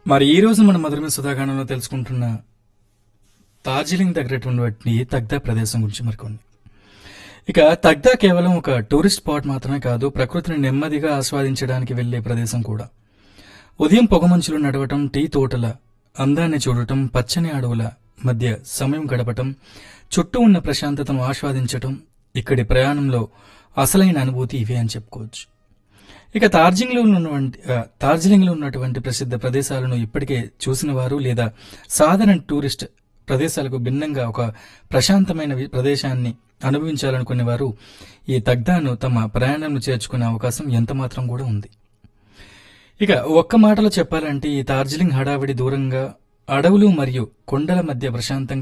మరి ఈ రోజు మన మధురమైన సుధాగానంలో తెలుసుకుంటున్న డార్జిలింగ్ దగ్గరటువంటి తగ్దా ప్రదేశం గురించి మరికొన్ని ఇక తగ్దా కేవలం ఒక టూరిస్ట్ స్పాట్ మాత్రమే కాదు ప్రకృతిని నెమ్మదిగా ఆస్వాదించడానికి వెళ్లే ప్రదేశం కూడా ఉదయం పొగమంచులు నడవటం టీ తోటల అందాన్ని చూడటం పచ్చని అడవుల మధ్య సమయం గడపటం చుట్టూ ఉన్న ప్రశాంతతను ఆస్వాదించటం ఇక్కడి ప్రయాణంలో అసలైన అనుభూతి ఇవే అని చెప్పుకోవచ్చు ఇక డార్జిలింగ్లో ఉన్నటువంటి ఆ, డార్జిలింగ్లో ఉన్నటువంటి ప్రసిద్ధ ప్రదేశాలను ఇప్పటికే చూసిన వారు లేదా సాధారణ టూరిస్ట్ ప్రదేశాలకు భిన్నంగా ఒక ప్రశాంతమైన వి- ప్రదేశాన్ని అనుభవించాలనుకునే వారు ఈ తగ్దాను తమ ప్రయాణంలో చేర్చుకునే అవకాశం ఎంత మాత్రం కూడా ఉంది ఇక ఒక్క మాటలో చెప్పాలంటే ఈ డార్జిలింగ్ హడావిడి దూరంగా అడవులు మరియు కొండల మధ్య ప్రశాంతంగా